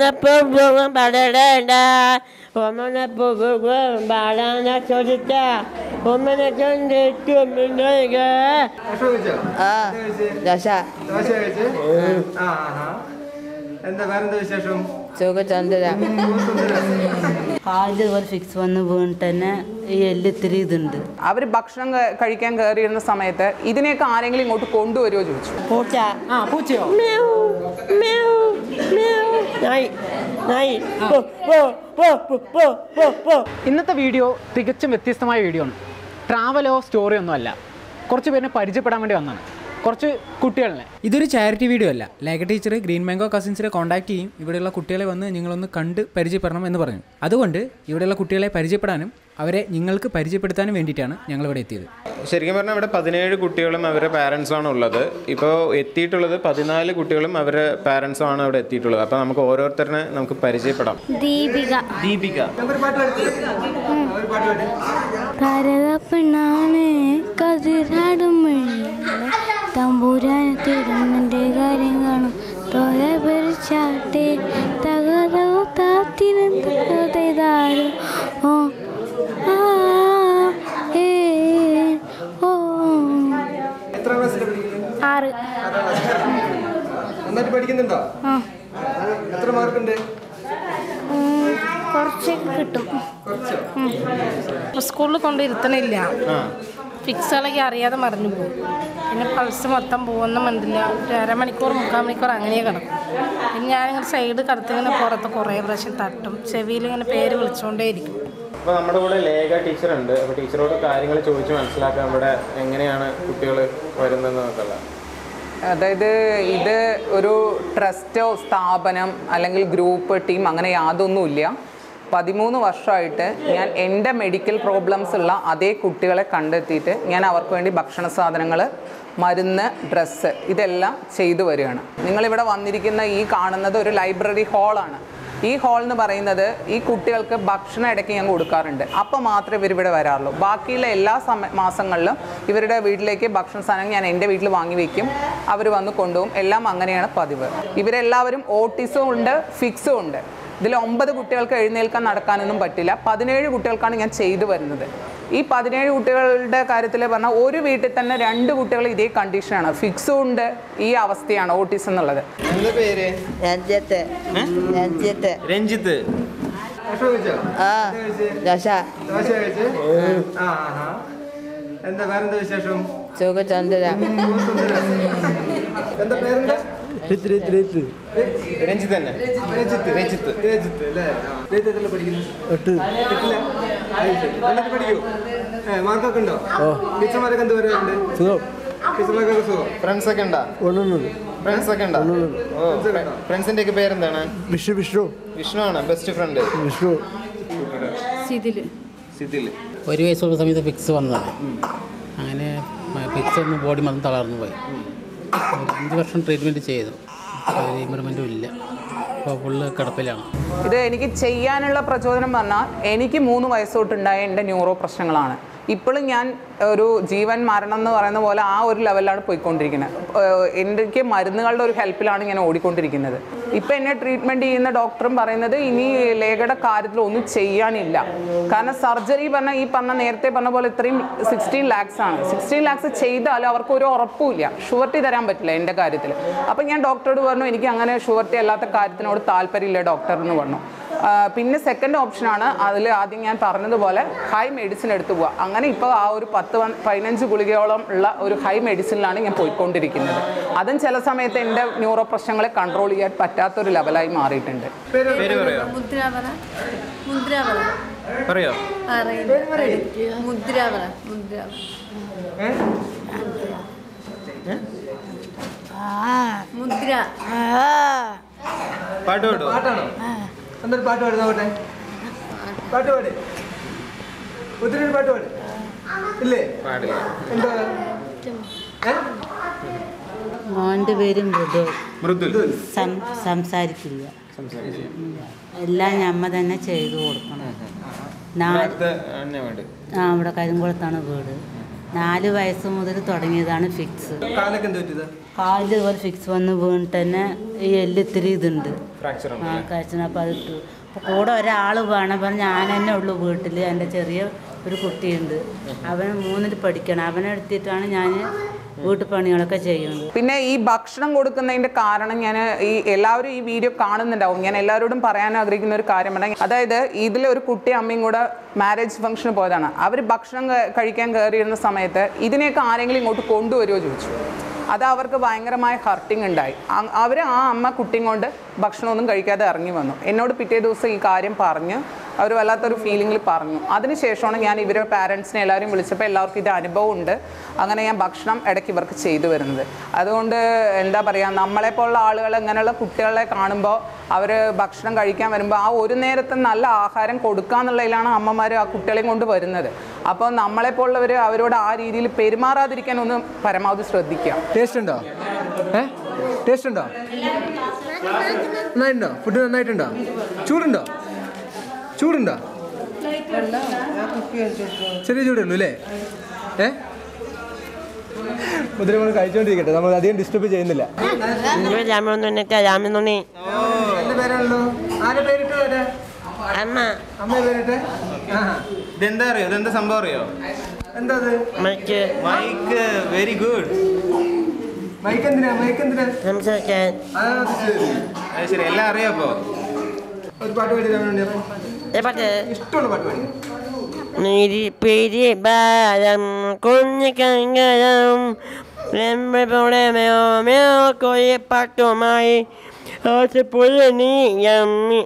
ഓമനപ്പൂവും പടടേണ്ട ഓമനപ്പൂവും പാടാന ചോദിച്ച ഓമന ചൊണ്ടിട്ടും ഭക്ഷണം കഴിച്ചോ ആ എന്താ കഴിച്ചേ? ദശ ദോശ കഴിച്ചേ ആ ആഹാ. എന്താ വേറെന്താ വിശേഷം സുഖചന്ദ്ര സുന്ദരം. കാലിൽ ഒരു ഫിക്സ് വന്ന് വീണിട്ട് തന്നെ ഈ എല്ല് ഇത്തിരി ഇതുണ്ട് അവർ ഭക്ഷണം ക- കഴിക്കാൻ കയറിയിരുന്ന സമയത്ത് ഇതിനെയൊക്കെ ആരെങ്കിലും ഇങ്ങോട്ട് കൊണ്ടുവരുമോ ചോദിച്ചു പൂച്ച ആ പൂച്ചയോ മ്യാവ്, മ്യാവ്, മ്യാവ്. നായി നായി പോ പോ പോ പോ പോ പോ പോ ഇന്നത്തെ വീഡിയോ തികച്ചും വ്യത്യസ്തമായ വീഡിയോ ആണ് ട്രാവലോ സ്റ്റോറി ഒന്നും അല്ല കുറച്ച് പേരിനെ പരിചയപ്പെടാൻ വേണ്ടി വന്നതാണ് കുറച്ച് കുട്ടികളിനെ ഇതൊരു ചാരിറ്റി വീഡിയോ അല്ല ലേഖ ടീച്ചർ ഗ്രീൻ മാംഗോ കസിൻസിനെ കോൺടാക്ട് ചെയ്യും ഇവിടെയുള്ള കുട്ടികളെ വന്ന് നിങ്ങളൊന്ന് കണ്ട് പരിചയപ്പെടണം എന്ന് പറഞ്ഞു അതുകൊണ്ട് ഇവിടെയുള്ള കുട്ടികളെ പരിചയപ്പെടാനും അവരെ നിങ്ങൾക്ക് പരിചയപ്പെടുത്താനും വേണ്ടിയിട്ടാണ് ഞങ്ങൾ ഇവിടെ എത്തിയത് ശരിക്കും പറഞ്ഞാൽ ഇവിടെ പതിനേഴ് കുട്ടികളും അവരുടെ പാരൻസും ആണ് ഉള്ളത് ഇപ്പോൾ എത്തിയിട്ടുള്ളത് പതിനാല് കുട്ടികളും അവരുടെ പാരൻസും ആണ് ഇവിടെ എത്തിയിട്ടുള്ളത് അപ്പോൾ നമുക്ക് ഓരോരുത്തരിനെ നമുക്ക് പരിചയപ്പെടാം ദീപിക ദീപിക ഒരു പാട്ട് പാടി ഒരു പാട്ട് പാടി കരകപ്പെണ്ണാണ് കതിരാടും തമ്പൂരാനത്തിടുന്നതിൻ്റെ കാര്യം കാണും തോര പെരിച്ചാട്ടെ തകരോ താത്തിനും തകതാരും ഓ ആ ഏ ഓ എത്ര ക്ലാസ്സിലാണ് പഠിക്കുന്നത് ആറ് നന്നായിട്ട് പഠിക്കുന്നുണ്ടോ ആ എത്ര മാർക്കുണ്ട് ഉം, കുറച്ചൊക്കെ കിട്ടും കുറച്ചോ സ്കൂളിൽ കൊണ്ട് ഇരുത്തണില്ല ഫിക്സുകളൊക്കെ അറിയാതെ മറിഞ്ഞു പോകും പിന്നെ പൾസ് മൊത്തം പോകുന്ന മന്തില്ല ഒരു അരമണിക്കൂർ മുക്കാൽ മണിക്കൂർ അങ്ങനെ കിടക്കും പിന്നെ ഞാനിങ്ങനെ സൈഡ് കടത്തിങ്ങനെ പുറത്ത് കുറേ പ്രാവശ്യം തട്ടും ചെവിയിൽ ഇങ്ങനെ പേര് വിളിച്ചുകൊണ്ടേയിരിക്കും അപ്പോൾ നമ്മുടെ കൂടെ ലേഖ ടീച്ചർ ഉണ്ട് അപ്പോൾ ടീച്ചറോട് കാര്യങ്ങൾ ചോദിച്ച് മനസ്സിലാക്കാൻ ഇവിടെ എങ്ങനെയാണ് കുട്ടികൾ വരുന്നതെന്നൊക്കെയുള്ള അതായത് ഇത് ഒരു ട്രസ്റ്റോ സ്ഥാപനം അല്ലെങ്കിൽ ഗ്രൂപ്പ് ടീം അങ്ങനെ യാതൊന്നുമില്ല പതിമൂന്ന് വർഷമായിട്ട് ഞാൻ എൻ്റെ മെഡിക്കൽ പ്രോബ്ലംസ് ഉള്ള അതേ കുട്ടികളെ കണ്ടെത്തിയിട്ട് ഞാൻ അവർക്ക് വേണ്ടി ഭക്ഷണ സാധനങ്ങൾ മരുന്ന് ഡ്രസ്സ് ഇതെല്ലാം ചെയ്തു വരികയാണ് നിങ്ങളിവിടെ വന്നിരിക്കുന്ന ഈ കാണുന്നത് ഒരു ലൈബ്രറി ഹാളാണ് ഈ ഹാൾ എന്ന് പറയുന്നത് ഈ കുട്ടികൾക്ക് ഭക്ഷണം ഇടയ്ക്ക് ഞാൻ കൊടുക്കാറുണ്ട് അപ്പോൾ മാത്രമേ ഇവർ ഇവിടെ വരാറുള്ളൂ ബാക്കിയുള്ള എല്ലാ സമയ മാസങ്ങളിലും ഇവരുടെ വീട്ടിലേക്ക് ഭക്ഷണ സാധനം ഞാൻ എൻ്റെ വീട്ടിൽ വാങ്ങി വയ്ക്കും അവർ വന്ന് കൊണ്ടുപോകും എല്ലാം അങ്ങനെയാണ് പതിവ് ഇവരെല്ലാവരും ഓട്ടിസും ഉണ്ട് ഫിക്സും ഉണ്ട് ഇതിൽ ഒമ്പത് കുട്ടികൾക്ക് എഴുന്നേൽക്കാൻ നടക്കാനൊന്നും പറ്റില്ല പതിനേഴ് കുട്ടികൾക്കാണ് ഞാൻ ചെയ്തു വരുന്നത് ഈ പതിനേഴ് കുട്ടികളുടെ കാര്യത്തിൽ പറഞ്ഞാൽ ഒരു വീട്ടിൽ തന്നെ രണ്ട് കുട്ടികൾ ഇതേ കണ്ടീഷനാണ് ഫിക്സും ഉണ്ട് ഈ അവസ്ഥയാണ് ഓട്ടിസം എന്നുള്ളത് എന്താ പേര് രഞ്ജത്ത് രഞ്ജിത്ത് രഞ്ജിത്ത് ഭക്ഷണം കഴിച്ചോ ആ എന്താ കഴിച്ചേ ദശ ദോശ കഴിച്ചേ ആ ആഹാ. എന്താ വേറെന്താ വിശേഷം സുഖചന്ദ്ര സുന്ദരം. എന്താ പേരെന്താ രഞ്ജിത്ത് തന്നെ രജിത്ത് രജിത്ത്. രജിത്ത് അല്ലേ ആ. രജിത്ത് എത്രയിലാ പഠിക്കുന്നത് എട്ടില്ല അത് ശരി. നന്നായിട്ട് പഠിക്കൂ ഏ മാർക്കൊക്കെ ഉണ്ടോ ടീച്ചർമാരൊക്കെ എന്ത് പറയാറുണ്ട് ടീച്ചർമാർക്കൊക്കെ സുഖം ഫ്രണ്ട്സ് ഒക്കെ ഉണ്ടോ ഫ്രണ്ട്സ് ഒക്കെ ഉണ്ടോ ഓ ഫ്രണ്ട്സിന്റെ ഒക്കെ പേരെന്താണ് വിഷ്ണു വിഷ്ണു വിഷ്ണു ആണ് ബെസ്റ്റ് ഫ്രണ്ട് വിഷ്ണു ഇതില് സിതിൽ ഒരു വയസ്സുള്ള സമയത്ത് ഫിക്സ് വന്നതാണ് അങ്ങനെ ഫിക്സ് ഒന്ന് ബോഡി മൊത്തം തളർന്നു പോയി ഒരു അഞ്ച് വർഷം ട്രീറ്റ്മെൻറ്റ് ചെയ്തു ഒരു ഇമ്പ്രൂവ്മെൻറ്റും ഇല്ല അപ്പോൾ ഫുള്ള് കിടപ്പിലാണ് ഇത് എനിക്ക് ചെയ്യാനുള്ള പ്രചോദനം പറഞ്ഞാൽ എനിക്ക് മൂന്ന് വയസ്സ് തൊട്ടുണ്ടായ എൻ്റെ ന്യൂറോ പ്രശ്നങ്ങളാണ് ഇപ്പോഴും ഞാൻ ഒരു ജീവൻ മരണം എന്ന് പറയുന്ന പോലെ ആ ഒരു ലെവലിലാണ് പോയിക്കൊണ്ടിരിക്കുന്നത് ഏഹ് എനിക്ക് മരുന്നുകളുടെ ഒരു ഹെൽപ്പിലാണ് ഞാൻ ഓടിക്കൊണ്ടിരിക്കുന്നത് ഇപ്പം എന്നെ ട്രീറ്റ്മെൻറ്റ് ചെയ്യുന്ന ഡോക്ടറും പറയുന്നത് ഇനി ലേഖയുടെ കാര്യത്തിൽ ഒന്നും ചെയ്യാനില്ല കാരണം സർജറി പറഞ്ഞാൽ ഈ പറഞ്ഞ നേരത്തെ പറഞ്ഞ പോലെ ഇത്രയും സിക്സ്റ്റീൻ ലാക്സ് ആണ് സിക്സ്റ്റീൻ ലാക്സ് ചെയ്താലും അവർക്ക് ഒരു ഉറപ്പുമില്ല ഷുവർട്ടി തരാൻ പറ്റില്ല എൻ്റെ കാര്യത്തിൽ അപ്പം ഞാൻ ഡോക്ടറോട് പറഞ്ഞു എനിക്ക് അങ്ങനെ ഷുവർട്ടി അല്ലാത്ത കാര്യത്തിനോട് താല്പര്യമില്ല ഡോക്ടർ എന്ന് പറഞ്ഞു ആ, പിന്നെ സെക്കൻഡ് ഓപ്ഷനാണ് അതിൽ ആദ്യം ഞാൻ പറഞ്ഞതുപോലെ ഹൈ മെഡിസിൻ എടുത്തു പോവുക അങ്ങനെ ഇപ്പോൾ ആ ഒരു പത്ത് വൺ- പതിനഞ്ച് ഗുളികയോളം ഉള്ള ഒരു ഹൈ മെഡിസിനിലാണ് ഞാൻ പോയിക്കൊണ്ടിരിക്കുന്നത് അതും ചില സമയത്ത് എൻ്റെ ന്യൂറോ പ്രശ്നങ്ങളെ കൺട്രോൾ ചെയ്യാൻ പറ്റാത്തൊരു ലെവലായി മാറിയിട്ടുണ്ട് പേര് പറയോ മുദ്രാവറ മുദ്രാവറ പറയോ മുദ്രാവറ മുദ്രാവറ മുദ്ര പാട്ട് പാടോ പാട്ടാണോ എന്തൊരു പാട്ട് പാടി നോക്കട്ടെ പാട്ട് പാടി ഒത്തിരി ഒരു പാട്ട് പാടി ഇല്ലേ പാടില്ല എന്താ ഏ? മോൻ്റെ പേര് മൃദു മൃദുൽ സം സംസാരിക്കില്ല സംസാരിക്കും എല്ലാം ഞമ്മ തന്നെ ചെയ്തു കൊടുക്കണം നാല് അടുത്ത തന്നെ വേണ്ട ആ അവിടെ കരിങ്കുളത്താണ് വീട് നാല് വയസ്സ് മുതൽ തുടങ്ങിയതാണ് ഫിക്സ് കാലൊക്കെ എന്ത് പറ്റിയതാ കാലിൽ ഇതുപോലെ ഫിക്സ് വന്ന് വീണിട്ട് തന്നെ ഈ എല്ല് ഇത്തിരി ഇതുണ്ട് ഫ്രാക്ചർ ആ കഴിച്ചണം അപ്പോൾ അത് ഇട്ടു അപ്പോൾ കൂടെ ഒരാൾ വേണം അപ്പം ഞാൻ തന്നെ ഉള്ളൂ വീട്ടിൽ എൻ്റെ ചെറിയ ഒരു കുട്ടിയുണ്ട് അവൻ മൂന്നിൽ പഠിക്കണം അവനെ എടുത്തിട്ടാണ് ഞാൻ വീട്ടു പണികളൊക്കെ ചെയ്യുന്നത് പിന്നെ ഈ ഭക്ഷണം കൊടുക്കുന്നതിന്റെ കാരണം ഞാൻ ഈ എല്ലാവരും ഈ വീഡിയോ കാണുന്നുണ്ടാവും ഞാൻ എല്ലാവരോടും പറയാൻ ആഗ്രഹിക്കുന്ന ഒരു കാര്യമാണ് അതായത് ഇതിൽ ഒരു കുട്ടി അമ്മയും കൂടെ മാരേജ് ഫംഗ്ഷന് പോയതാണ് അവർ ഭക്ഷണം ക- കഴിക്കാൻ കയറിയിരുന്ന സമയത്ത് ഇതിനെയൊക്കെ ആരെങ്കിലും ഇങ്ങോട്ട് കൊണ്ടുവരുമോ ചോദിച്ചു അത് അവർക്ക് ഭയങ്കരമായ ഹർട്ടിങ് ഉണ്ടായി അവർ ആ അമ്മ കുട്ടിയും കൊണ്ട് ഭക്ഷണമൊന്നും കഴിക്കാതെ ഇറങ്ങി വന്നു എന്നോട് പിറ്റേ ദിവസം ഈ കാര്യം പറഞ്ഞ് അവർ വല്ലാത്തൊരു ഫീലിങ്ങിൽ പറഞ്ഞു അതിനുശേഷമാണ് ഞാൻ ഇവരുടെ പാരൻസിനെ എല്ലാവരും വിളിച്ചപ്പോൾ എല്ലാവർക്കും ഇത് അനുഭവം ഉണ്ട് അങ്ങനെ ഞാൻ ഭക്ഷണം ഇടയ്ക്ക് ഇവർക്ക് ചെയ്തു വരുന്നത് അതുകൊണ്ട് എന്താ പറയുക നമ്മളെപ്പോലുള്ള ആളുകൾ ഇങ്ങനെയുള്ള കുട്ടികളെ കാണുമ്പോൾ അവർ ഭക്ഷണം കഴിക്കാൻ വരുമ്പോൾ ആ ഒരു നേരത്തെ നല്ല ആഹാരം കൊടുക്കുക എന്നുള്ളതിലാണ് അമ്മമാർ ആ കുട്ടികളെയും കൊണ്ട് വരുന്നത് അപ്പോൾ നമ്മളെപ്പോലുള്ളവർ അവരോട് ആ രീതിയിൽ പെരുമാറാതിരിക്കാൻ ഒന്ന് പരമാവധി ശ്രദ്ധിക്കുക ടേസ്റ്റ് ഉണ്ടോ ഏ ടേസ്റ്റ് ഉണ്ടോ നന്നായിട്ടുണ്ടോ ഫുഡ് നന്നായിട്ടുണ്ടോ ചൂടുണ്ടോ ചൂടുണ്ടോ ചെറിയ ചൂടുള്ളൂ അല്ലേ ഏ മുതിര നമ്മൾ കഴിച്ചോണ്ടിരിക്കട്ടെ നമ്മൾ അധികം ഡിസ്റ്റർബ് ചെയ്യുന്നില്ല നിങ്ങൾ രാമൊന്നുണ്ണിക്ക രാമനുണ്ണി എന്റെ പേരാണല്ലോ ആരെ പേരിട്ട് വരാ അമ്മ അമ്മ പേരിട്ട് ഇതെന്താ അറിയോ ഇതെന്താ സംഭവം അറിയോ എന്താ അത് mic mic very good mic എന്തിനാ മൈക്ക് എന്തിനാ സംസാരിക്കാൻ അതാ ശരി. അത് ശരി എല്ലാം അറിയോ അപ്പോ ഒരു പാട്ട് പാടി തരാൻ വേണ്ടി പാട്ട് ഇഷ്ടമുള്ള പാട്ട് പാടി നീരി പിരി ബാലം കുഞ്ഞു കങ്കരം പോലെ മേോ മേോ കോഴി പാട്ടുമായി പുഴ നീ യമ്മി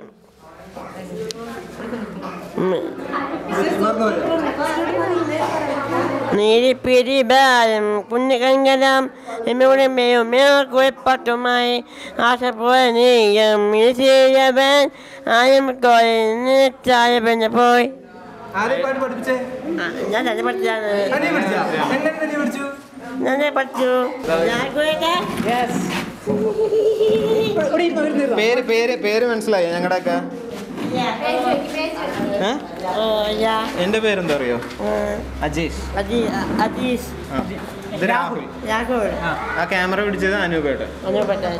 നീരി പിരി ബാലം കുഞ്ഞു കങ്കരം എമ്മയുടെ മേയോ മേോ കോഴി പാട്ടുമായി ആശപ്പുഴ നീ യമ്മി ചെയ്യവൻ ആയം കോഴി ചായ പിന്നെ പോയി ആരെ പാട്ട് പഠിപ്പിച്ചേ ഞാൻ തന്നെ പഠിച്ചതാണ് തനിയെ പഠിച്ചാ എങ്ങനെ തനിയെ പഠിച്ചു ഞാൻ പഠിച്ചു ഞാൻ പേര് പേര് പേര് മനസ്സിലായോ ഞങ്ങളുടെ ഒക്കെ എന്റെ പേരെന്താ അറിയോ അജേഷ് അജീഷ് ആ. ഇത് രാഹുൽ രാഘവൻ ആ ക്യാമറ പിടിച്ചത് അനൂപേട്ട് അനുപട്ടൻ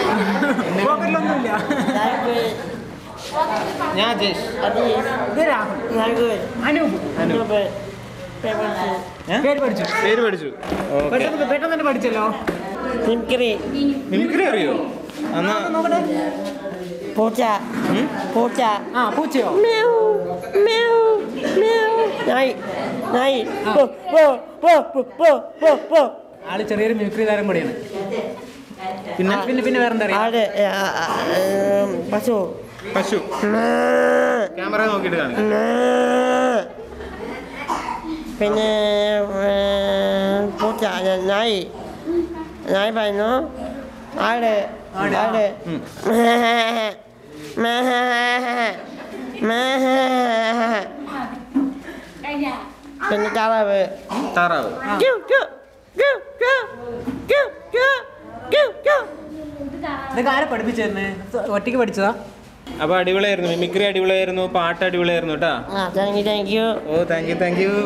ഞാൻ അജേഷ് അജീഷ് രാഘവൻ അനൂപ് അനൂപ് പേര് പഠിച്ചു പേര് പഠിച്ചു ഓക്കെ പെട്ടെന്ന് പെട്ടെന്ന് തന്നെ പഠിച്ചല്ലോ മിമിക്രി മിമിക്രി അറിയോ എന്നാ പൂച്ച പൂച്ച ആ പൂച്ചയോ മ്യാവ് മ്യാവ് മ്യാവ് നായി നായി പോ പോ പോ പോ പോ പോ പോ ആള് ചെറിയൊരു മിമിക്രി താരം കൂടിയാണ് പിന്നെ പിന്നെ പിന്നെ വേറെന്താ അറിയാം ആട് ആ, ആ, ഉം, പശു പശു മേ, ക്യാമറ നോക്കിയിട്ട് കാണിക്കാം മേ. പിന്നെ ഏ, പൂച്ച ആ, നായി നായി പറയുന്നു ആട് ആട് മേ, മേ. പിന്നെ താറാവ് താറാവ് ക്യു, ക്യു, ക്യു, ക്യു, ക്യു, ക്യു, ക്യു, ക്യു. ഇതൊക്കെ ആരെ പഠിപ്പിച്ചെന്ന് ഒറ്റയ്ക്ക് പഠിച്ചതാ അപ്പൊ അടിപൊളിയായിരുന്നു മിമിക്രി അടിപൊളിയായിരുന്നു പാട്ട് അടിപൊളിയായിരുന്നു കേട്ടാ ആ താങ്ക് യു താങ്ക് യു ഓ thank you thank you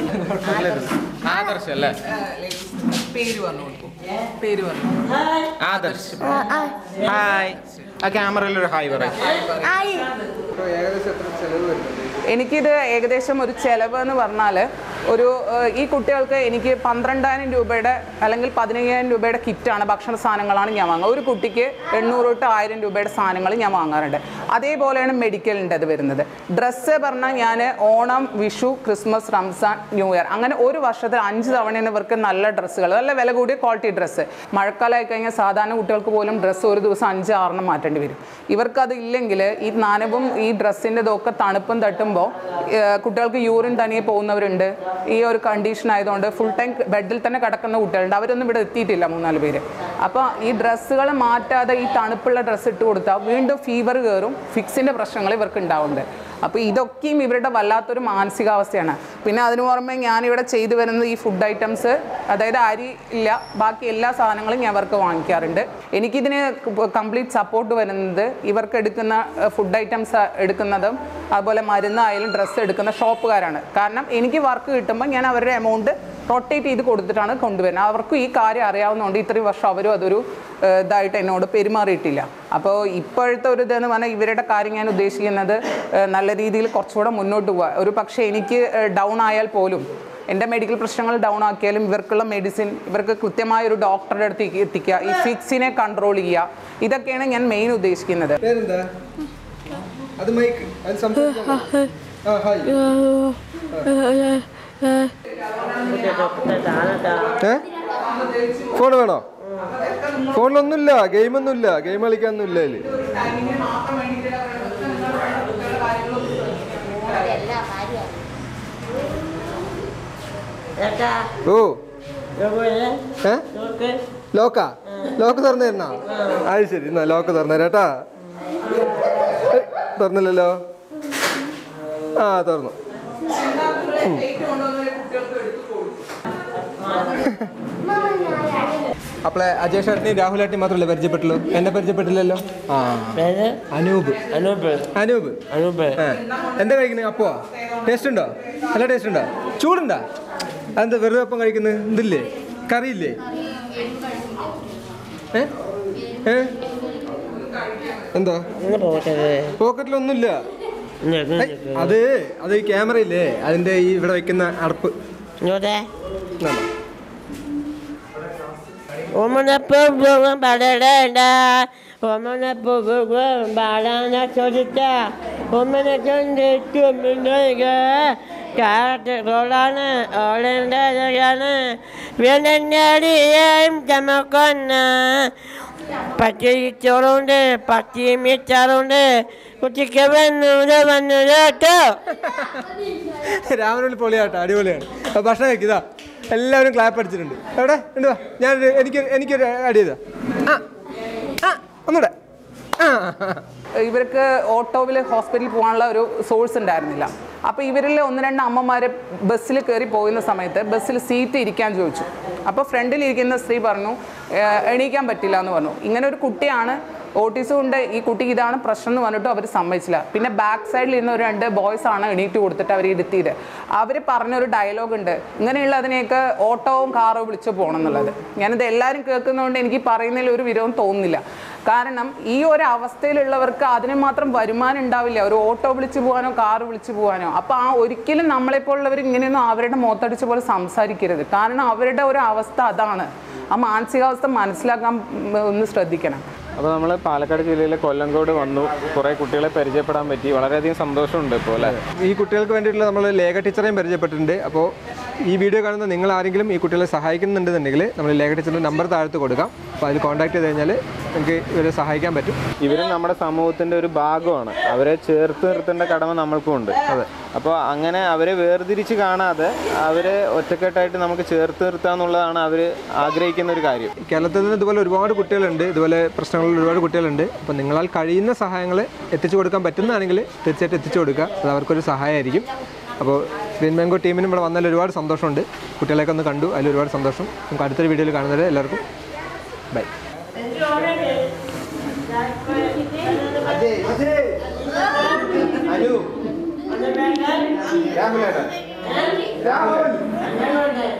Adarsh അല്ലേ പേര് പറഞ്ഞു കൊടുക്കും പേര് പറഞ്ഞു ആദർശ് ഹായ് ആ ക്യാമറയിൽ ഒരു ഹായ് പറയും ഏകദേശം എത്ര ചെലവ് വരുന്നുണ്ട് എനിക്കിത് ഏകദേശം ഒരു ചെലവ് എന്ന് പറഞ്ഞാൽ ഒരു ഏഹ്, ഈ കുട്ടികൾക്ക് എനിക്ക് പന്ത്രണ്ടായിരം രൂപയുടെ അല്ലെങ്കിൽ പതിനയ്യായിരം രൂപയുടെ കിറ്റാണ് ഭക്ഷണ സാധനങ്ങളാണ് ഞാൻ വാങ്ങുക ഒരു കുട്ടിക്ക് എണ്ണൂറ് തൊട്ട് ആയിരം രൂപയുടെ സാധനങ്ങൾ ഞാൻ വാങ്ങാറുണ്ട് അതേപോലെയാണ് മെഡിക്കലിൻ്റെ അത് വരുന്നത് ഡ്രസ്സ് പറഞ്ഞാൽ ഞാൻ Onam Vishu Christmas Ramzan new year അങ്ങനെ ഒരു വർഷത്തിൽ അഞ്ച് തവണയാണ് ഇവർക്ക് നല്ല ഡ്രസ്സുകൾ നല്ല വില കൂടിയ ക്വാളിറ്റി ഡ്രസ്സ് മഴക്കാലമായി കഴിഞ്ഞാൽ സാധാരണ കുട്ടികൾക്ക് പോലും ഡ്രസ്സ് ഒരു ദിവസം അഞ്ച് ആറെണ്ണം മാറ്റേണ്ടി വരും ഇവർക്കത് ഇല്ലെങ്കിൽ ഈ നനവും ഈ ഡ്രസ്സിൻ്റെ ഇതൊക്കെ തണുപ്പും തട്ടുമ്പോൾ കുട്ടികൾക്ക് യൂറിൻ തനിയെ പോകുന്നവരുണ്ട് ഈ ഒരു കണ്ടീഷൻ ആയതുകൊണ്ട് ഫുൾ ടൈം ബെഡിൽ തന്നെ കിടക്കുന്ന കുട്ടികളുണ്ട് അവരൊന്നും ഇവിടെ എത്തിയിട്ടില്ല മൂന്നാല് പേര് അപ്പോൾ ഈ ഡ്രസ്സുകൾ മാറ്റാതെ ഈ തണുപ്പുള്ള ഡ്രസ്സ് ഇട്ട് കൊടുത്താൽ വീണ്ടും ഫീവർ കയറും ഫിക്സിൻ്റെ പ്രശ്നങ്ങൾ ഇവർക്ക് ഉണ്ടാവുന്നുണ്ട് അപ്പോൾ ഇതൊക്കെയും ഇവരുടെ വല്ലാത്തൊരു മാനസികാവസ്ഥയാണ് പിന്നെ അതിനു പുറമെ ഞാനിവിടെ ചെയ്തു വരുന്നത് ഈ ഫുഡ് ഐറ്റംസ് അതായത് അരി ഇല്ല ബാക്കി എല്ലാ സാധനങ്ങളും ഞാൻ അവർക്ക് വാങ്ങിക്കാറുണ്ട് എനിക്കിതിന് കംപ്ലീറ്റ് സപ്പോർട്ട് വരുന്നത് ഇവർക്ക് എടുക്കുന്ന ഫുഡ് ഐറ്റംസ് എടുക്കുന്നതും അതുപോലെ മരുന്നായാലും ഡ്രസ്സ് എടുക്കുന്ന ഷോപ്പുകാരാണ് കാരണം എനിക്ക് വർക്ക് കിട്ടുമ്പോൾ ഞാൻ അവരുടെ എമൗണ്ട് റൊട്ടേറ്റ് ചെയ്ത് കൊടുത്തിട്ടാണ് കൊണ്ടുവരുന്നത് അവർക്കും ഈ കാര്യം അറിയാവുന്നതുകൊണ്ട് ഇത്രയും വർഷം അവരും അതൊരു ഏഹ്, ഇതായിട്ട് എന്നോട് പെരുമാറിയിട്ടില്ല അപ്പോൾ ഇപ്പോഴത്തെ ഒരു ഇതെന്ന് പറഞ്ഞാൽ ഇവരുടെ കാര്യം ഞാൻ ഉദ്ദേശിക്കുന്നത് ഏഹ്, നല്ല രീതിയിൽ കുറച്ചുകൂടെ മുന്നോട്ട് പോവുക ഒരു പക്ഷേ എനിക്ക് ഡൗൺ ആയാൽ പോലും എൻ്റെ മെഡിക്കൽ പ്രശ്നങ്ങൾ ഡൗൺ ആക്കിയാലും ഇവർക്കുള്ള മെഡിസിൻ ഇവർക്ക് കൃത്യമായ ഒരു ഡോക്ടറുടെ അടുത്ത് എത്തിക്കുക ഈ ഫിക്സിനെ കൺട്രോൾ ചെയ്യുക ഇതൊക്കെയാണ് ഞാൻ മെയിൻ ഉദ്ദേശിക്കുന്നത് പേരെന്താ അത് മൈക്ക് അത് സംസാരിക്കാം ആ ഹായ് ഏ ഫോൺ വേണോ ഫോണിലൊന്നുമില്ല ഗെയിമൊന്നുമില്ല ഗെയിം കളിക്കാനൊന്നുമില്ല അതില് ഓ ഏ ലോക്കാ ലോക്ക് തുറന്നു തരണോ അത് ശരി എന്നാ ലോക്ക് തുറന്നു തരാട്ടാ ഏയ്, തുറന്നില്ലല്ലോ ആ തുറന്നു ഉം. അപ്പളെ അജയ് ഷേട്ടിനെയും രാഹുൽ ഏട്ടനെയും മാത്രമല്ലേ പരിചയപ്പെട്ടുള്ളൂ എന്നെ പരിചയപ്പെട്ടില്ലല്ലോ ആ അനൂപ് അനൂപ് അനൂപ് അനൂപ് ഏ. എന്താ കഴിക്കുന്നത് അപ്പോ ടേസ്റ്റ് ഉണ്ടോ നല്ല ടേസ്റ്റ് ഉണ്ടോ ചൂടുണ്ടോ അതെന്താ വെറുതെ അപ്പം കഴിക്കുന്നത് ഇതില്ലേ കറിയില്ലേ ഏ ഏ എന്താ പോക്കറ്റിലൊന്നുമില്ല ഏയ്, അത് അത് ഈ ക്യാമറ ഇല്ലേ അതിന്റെ ഈ ഇവിടെ വെക്കുന്ന അടപ്പ് ഇങ്ങോട്ടേ ഇതാണോ? ഓമനപ്പൂവും പടരണ്ട ഓമനപ്പൂവും പാടാന ചോദിച്ച ഓമന ചൊണ്ടിട്ടുമിടുക കാറ്റ് റോളാണ് ഓളേണ്ടതാണ് വേനടിയും ചമക്കൊന്ന പച്ചരിച്ചോറുണ്ട് പച്ചിമിച്ചാറുണ്ട് കുട്ടിക്ക് വന്നൂര് വന്നൂര് കേട്ടോ രാമനുള്ളി പൊളിയാട്ടോ അടിപൊളിയാണ് അപ്പൊ ഭക്ഷണം കഴിക്കുക എല്ലാവരും ക്ലാപ്പ് അടിച്ചിട്ടുണ്ട് എവിടെ ഉണ്ട് വാ. ഞാൻ ഒരു- എനിക്ക് എനിക്കൊരു അടി ചെയ്താ ആ ആ ഒന്നൂടെ ആ ഇവർക്ക് ഓട്ടോവിൽ ഹോസ്പിറ്റലിൽ പോകാനുള്ള ഒരു സോഴ്സ് ഉണ്ടായിരുന്നില്ല അപ്പോൾ ഇവരിൽ ഒന്ന് രണ്ട് അമ്മമാർ ബസ്സിൽ കയറി പോകുന്ന സമയത്ത് ബസ്സിൽ സീറ്റ് ഇരിക്കാൻ ചോദിച്ചു അപ്പോൾ ഫ്രണ്ടിൽ ഇരിക്കുന്ന സ്ത്രീ പറഞ്ഞു "ഏഹ്, എണീക്കാൻ പറ്റില്ല എന്ന് പറഞ്ഞു ഇങ്ങനെ ഒരു കുട്ടിയാണ് ഓട്ടീസും ഉണ്ട് ഈ കുട്ടിക്ക് ഇതാണ് പ്രശ്നം എന്ന് പറഞ്ഞിട്ട് അവർ സമ്മതിച്ചില്ല പിന്നെ ബാക്ക് സൈഡിൽ ഇരുന്ന ഒരു രണ്ട് ബോയ്സ് ആണ് എണീറ്റ് കൊടുത്തിട്ട് അവർ ഇരുത്തിയത് അവർ പറഞ്ഞൊരു ഡയലോഗ് ഉണ്ട് ഇങ്ങനെയുള്ള അതിനെയൊക്കെ ഓട്ടോവും കാറോ വിളിച്ച് പോകണം എന്നുള്ളത് ഞാനിത് എല്ലാവരും കേൾക്കുന്നതുകൊണ്ട് എനിക്ക് പറയുന്നതിൽ ഒരു വിരവും തോന്നുന്നില്ല കാരണം ഈ ഒരു അവസ്ഥയിലുള്ളവർക്ക് അതിന് മാത്രം വരുമാനം ഉണ്ടാവില്ല ഒരു ഓട്ടോ വിളിച്ചു പോകാനോ കാർ വിളിച്ചു പോകാനോ അപ്പോൾ ആ ഒരിക്കലും നമ്മളെപ്പോലുള്ളവർ ഇങ്ങനെയൊന്നും അവരുടെ മുഖത്തടിച്ച പോലെ സംസാരിക്കരുത് കാരണം അവരുടെ ഒരു അവസ്ഥ അതാണ് ആ മാനസികാവസ്ഥ മനസ്സിലാക്കാൻ ഉം, ഒന്ന് ശ്രദ്ധിക്കണം അപ്പോൾ നമ്മൾ പാലക്കാട് ജില്ലയിലെ കൊല്ലങ്കോട് വന്നു കുറേ കുട്ടികളെ പരിചയപ്പെടാൻ പറ്റി വളരെയധികം സന്തോഷമുണ്ട് ഇപ്പോൾ അല്ലേ ഈ കുട്ടികൾക്ക് വേണ്ടിയിട്ടുള്ള നമ്മൾ ലേഖ ടീച്ചറെയും പരിചയപ്പെട്ടിട്ടുണ്ട് അപ്പോൾ ഈ വീഡിയോ കാണുന്ന നിങ്ങൾ ആരെങ്കിലും ഈ കുട്ടികളെ സഹായിക്കുന്നുണ്ടെന്നുണ്ടെങ്കിൽ നമ്മൾ ലേഖ ടീച്ചറിൻ്റെ നമ്പർ താഴത്ത് കൊടുക്കാം അപ്പോൾ അതിൽ കോൺടാക്ട് ചെയ്ത് കഴിഞ്ഞാൽ നിങ്ങൾക്ക് ഇവരെ സഹായിക്കാൻ പറ്റും ഇവരും നമ്മുടെ സമൂഹത്തിന്റെ ഒരു ഭാഗമാണ് അവരെ ചേർത്ത് നിർത്തേണ്ട കടമ നമ്മൾക്കും ഉണ്ട് അതെ അപ്പോൾ അങ്ങനെ അവരെ വേർതിരിച്ച് കാണാതെ അവരെ ഒറ്റക്കെട്ടായിട്ട് നമുക്ക് ചേർത്ത് നിർത്തുക എന്നുള്ളതാണ് അവർ ആഗ്രഹിക്കുന്ന ഒരു കാര്യം കേരളത്തിൽ നിന്ന് ഇതുപോലെ ഒരുപാട് കുട്ടികളുണ്ട് ഇതുപോലെ പ്രശ്നങ്ങളിൽ ഒരുപാട് കുട്ടികളുണ്ട് അപ്പോൾ നിങ്ങളാൽ കഴിയുന്ന സഹായങ്ങൾ എത്തിച്ചു കൊടുക്കാൻ പറ്റുന്നതാണെങ്കിൽ തീർച്ചയായിട്ടും എത്തിച്ചു കൊടുക്കുക അത് അവർക്കൊരു സഹായമായിരിക്കും അപ്പോൾ ഗ്രീൻ മാംഗോ ടീമിനും ഇവിടെ വന്നതിൽ ഒരുപാട് സന്തോഷമുണ്ട് കുട്ടികളെയൊക്കെ ഒന്ന് കണ്ടു അതിൽ ഒരുപാട് സന്തോഷം നമുക്ക് അടുത്തൊരു വീഡിയോയിൽ കാണുന്നവരെ എല്ലാവർക്കും ബൈ രാഹുൽ